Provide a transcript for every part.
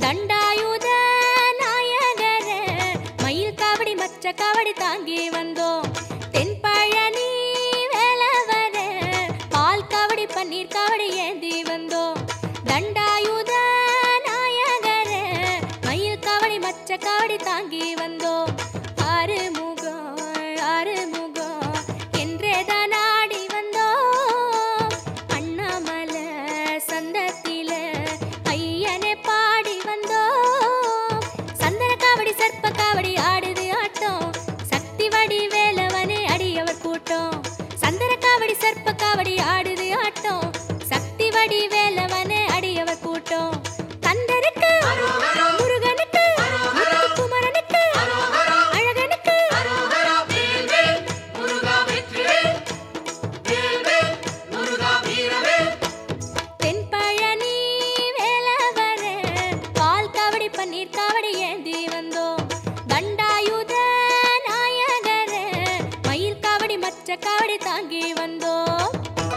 தண்டாயுத நாயகர மயில் காவடி மச்ச காவடி தாங்கி வந்தோம் தென்பழனி வேலவர பால் காவடி பன்னீர் காவடி ஏந்தி வந்தோம் தண்டாயுத நாயகர மயில் காவடி மச்ச காவடி தாங்கி வந்தோம் ஆறு முகம் ஆறு முகம் என்றேதான் ஆடி வந்தோம் அண்ணாமலை சந்தத்தில ஐயனே பாடி வந்தோம் சந்தன காவடி சர்ப்ப காவடி ஆடுது ஆட்டம் சக்தி வடி வேலவனே அடியவர் கூட்டம் சந்தன காவடி சர்ப்ப காவடி ஆடுது ஆட்டம் சக்தி வடி வேலவனே அடியவர் கூட்டம் கந்தருக்கு முருகனுக்கு முத்துக்குமரனுக்கு அழகனுக்கு தென்பழனி வேலவர பால் காவடி பன்னீர் காவடி ஏந்தி வந்தோம் தண்டாயுத நாயகர மயில் காவடி மச்ச காவடி தாங்கி வந்தோம்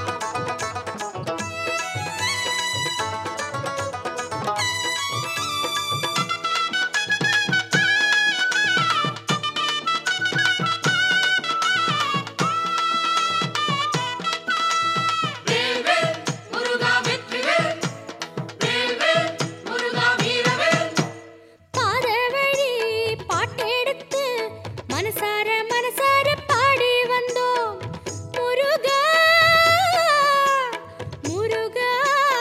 பாதவழி பாட்டெடுத்து மனசார மனசார பாடி வந்தோம் முருகா முருகா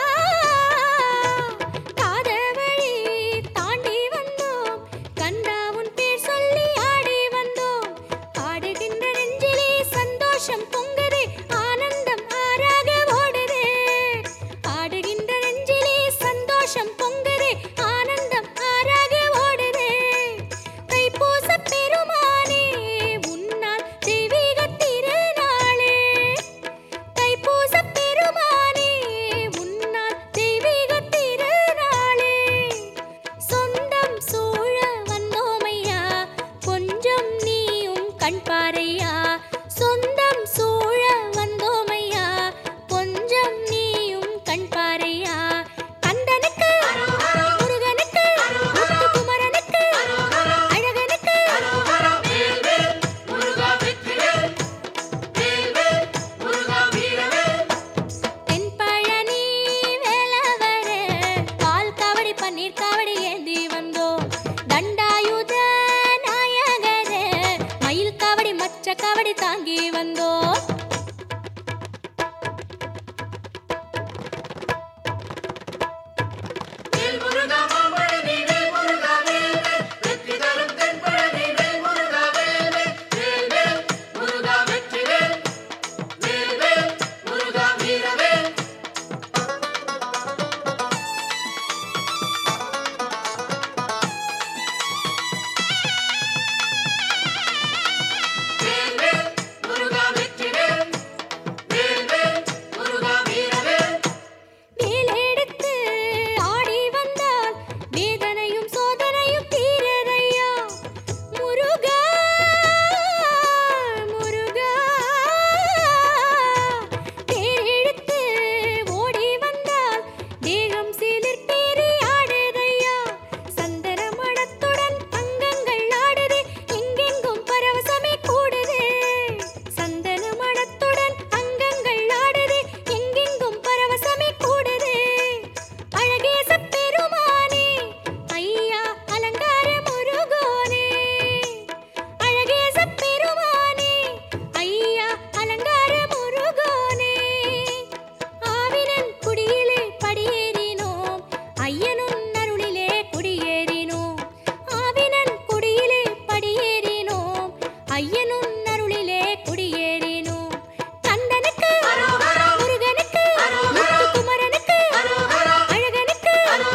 காதவழி தாண்டி வந்தோம் கண்டா உன் பேர் சொல்லி ஆடி வந்தோம் ஆடுகின்ற நெஞ்சிலே சந்தோஷம் பொங்குதே ஆனந்தம் ஆறாக ஓடுதே ஆடுகின்ற நெஞ்சிலே சந்தோஷம் பொங்குதே ஆனந்தம் ஆறாக ஓடுதே தைப்பூச பெருமானே உன்னால் தெய்வீக திருநாளே தைப்பூச பெருமானே உன்னால் தெய்வீக திருநாளே சொந்தம் சூழ வந்தோமையா கொஞ்சம் நீயும் கண் பாரையா சொந்தம் சூழ வந்தோமையா கொஞ்சம் நீயும் கண் பாரையா கந்தனுக்கு முருகனுக்கு முத்துக்குமரனுக்கு அழகனுக்கு தென்பழனி வேலவர பால் காவடி பன்னீர் காவடி ஏந்தி வந்தோம் தண்டாயுத நாயகர மயில் காவடி மச்ச காவடி தாங்கி வந்தோம் வேலெடுத்து ஆடி வந்தால் வேதனையும் சோதனையும் தீரதையா முருகா முருகா தேரெடுத்து ஓடி வந்தால் தேகம் சிலிர்த்தேறி ஆடுதையா சந்தன மடத்துடன் அங்கங்கள் ஆடுதே எங்கெங்கும் பரவசமே கூடுதே சந்தன மடத்துடன் அங்கங்கள் ஆடுதே எங்கெங்கும் பரவசமே கூடுதே அழகேச பெருமானே ஐயா அலங்கார முருகோனே அழகேச பெருமானே ஐயா அலங்கார முருகோனே ஆவினன் குடியிலே படியேறினோம் ஐயனுன் அருளிலே குடியேறினோம் ஆவினன் குடியிலே படியேறினோம் ஐயனுன் அருளிலே குடியேறினோம் கந்தனுக்கு முருகனுக்கு முத்துக்குமரனுக்கு அழகனுக்கு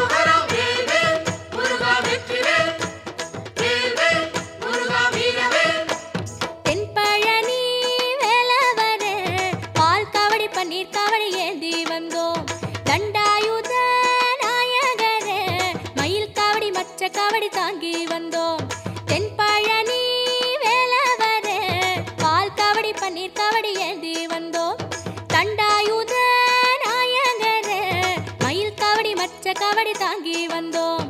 தென்பழனி வேலவர பால் காவடி பன்னீர் காவடி ஏந்தி வந்தோம் தண்டாயுத நாயகர மயில் காவடி மச்ச காவடி தாங்கி வந்தோம் தென்பழனி வேலவர பால் காவடி பன்னீர் காவடி ஏந்தி வந்தோம் தண்டாயுத நாயகர மயில் காவடி மச்ச காவடி தாங்கி வந்தோம்